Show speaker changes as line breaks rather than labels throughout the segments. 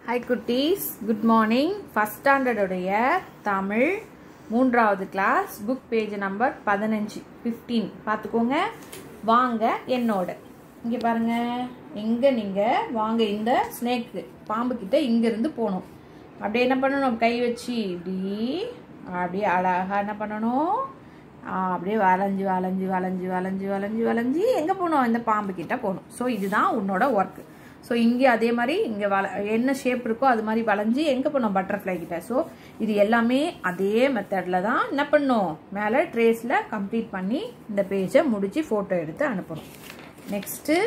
hi குட்டீஸ் good morning first ஸ்டாண்டர்டுடைய தமிழ் மூன்றாவது கிளாஸ் புக் பேஜ் நம்பர் பதினஞ்சு ஃபிஃப்டீன் பார்த்துக்கோங்க வாங்க என்னோட இங்கே பாருங்க எங்கே நீங்கள் வாங்க இந்த ஸ்னேக்கு பாம்புக்கிட்ட இங்கேருந்து போகணும் அப்படியே என்ன பண்ணணும் கை வச்சு இப்படி அப்படியே அழகாக என்ன பண்ணணும் ஆ, அப்படியே வளைஞ்சு வளைஞ்சு வளைஞ்சு வளைஞ்சு வளைஞ்சு வளைஞ்சு எங்கே போகணும் இந்த பாம்பு கிட்ட போகணும் ஸோ இதுதான் உன்னோட ஒர்க்கு ஸோ இங்கே அதே மாதிரி இங்கே வள என்ன ஷேப் இருக்கோ அது மாதிரி வளைஞ்சு எங்கே போனோம் பட்டர்ஃப்ளை கிட்ட ஸோ இது எல்லாமே அதே மெத்தடில் தான் என்ன பண்ணணும் மேலே ட்ரேஸில் கம்ப்ளீட் பண்ணி இந்த பேஜை முடித்து ஃபோட்டோ எடுத்து அனுப்பணும் நெக்ஸ்ட்டு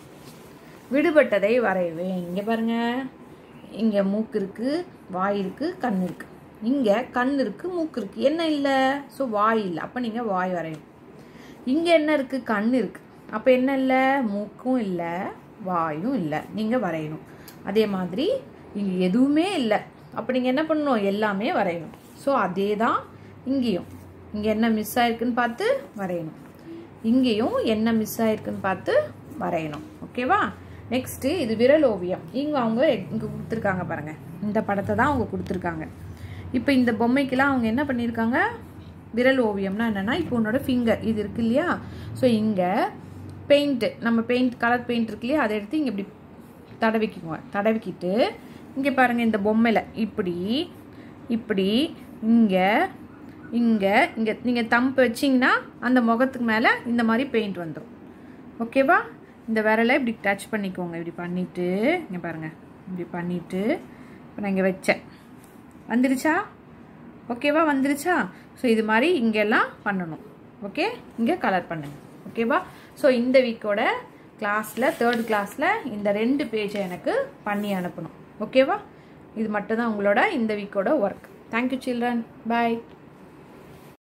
விடுபட்டதை வரைவேன் இங்கே பாருங்க இங்கே மூக்கு இருக்கு வாய் இருக்கு கண் இருக்கு இங்கே கண் இருக்கு மூக்கு இருக்கு என்ன இல்லை ஸோ வாய் இல்லை அப்போ நீங்கள் வாய் வரையணும் இங்கே என்ன இருக்கு கண் இருக்கு அப்போ என்ன இல்லை மூக்கும் இல்லை வாயும் இல்லை நீங்கள் வரையணும் அதே மாதிரி இங்கே எதுவுமே இல்லை அப்போ நீங்கள் என்ன பண்ணணும் எல்லாமே வரையணும் ஸோ அதே தான் இங்கேயும் இங்கே என்ன மிஸ் ஆயிருக்குன்னு பார்த்து வரையணும் இங்கேயும் என்ன மிஸ் ஆயிருக்குன்னு பார்த்து வரையணும் ஓகேவா நெக்ஸ்ட்டு இது விரல் ஓவியம் இங்கே அவங்க இங்கே கொடுத்துருக்காங்க பாருங்க இந்த படத்தை தான் அவங்க கொடுத்துருக்காங்க இப்போ இந்த பொம்மைக்கெல்லாம் அவங்க என்ன பண்ணியிருக்காங்க விரல் ஓவியம்னா என்னென்னா இப்போ உன்னோட ஃபிங்கர் இது இருக்கு இல்லையா ஸோ இங்கே பெயிண்ட்டு நம்ம பெயிண்ட் கலர் பெயிண்ட் இருக்கு இல்லையா அதை எடுத்து இங்கே இப்படி தடவிக்குங்க தடவிக்கிட்டு இங்கே பாருங்கள் இந்த பொம்மையில் இப்படி இப்படி இங்கே இங்கே இங்கே நீங்கள் தம்பு வச்சிங்கன்னா அந்த முகத்துக்கு மேலே இந்த மாதிரி பெயிண்ட் வந்துடும் ஓகேவா இந்த விரலை இப்படி டச் பண்ணிக்கோங்க இப்படி பண்ணிவிட்டு இங்கே பாருங்கள் இப்படி பண்ணிவிட்டு இப்போ நான் இங்கே வச்சேன் வந்துடுச்சா ஓகேவா வந்துருச்சா ஸோ இது மாதிரி இங்கெல்லாம் பண்ணணும் ஓகே இங்கே கலர் பண்ணுங்க ஓகேவா ஸோ இந்த வீக்கோட கிளாஸில் தேர்ட் கிளாஸில் இந்த ரெண்டு பேஜை எனக்கு பண்ணி அனுப்பணும் ஓகேவா இது மட்டும் தான் உங்களோட இந்த வீக்கோட ஒர்க் தேங்க்யூ சில்ட்ரன் பாய்